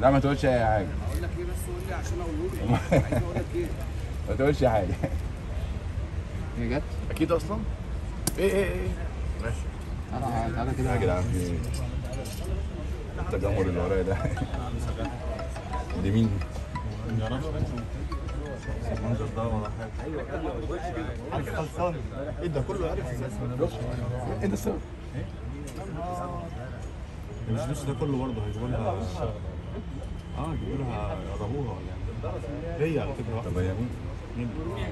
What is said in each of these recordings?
لا ما تقولش اي حاجه اقول لك ايه بس قول لي عشان اقوله لك عايز اقول لك ايه ما تقولش حاجه هي جت اكيد اصلا ايه ايه ايه ماشي تعالى تعالى يا كده جدعان في ايه؟ التجمهر اللي ورايا ده دي مين دي؟ المنظر ده ولا حاجه عارف خلصان ايه ده كله عارف اساسا ايه ده السبب؟ مش نفس ده كله برضه هيجيبوا لها اه هيجيبوا لها يضربوها ولا يعني هي على فكره طب واحده هي مين؟ مين؟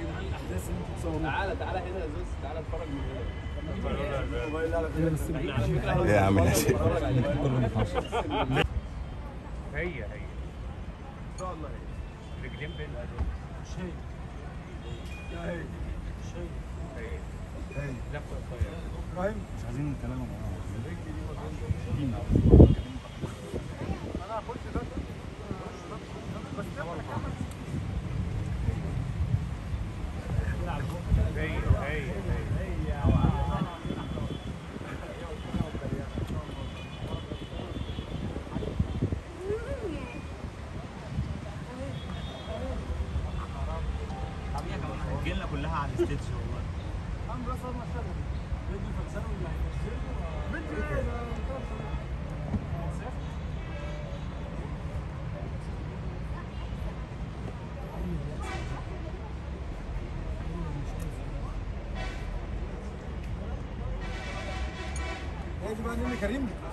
ايه يا عم الناس هي هي ان شاء الله هي رجلين بين الأدوات شيء شيء شيء لفة قصيرة مش عايزين نتكلموا هي هي هي الجنة كلها على الستيتش والله يجب ان كريم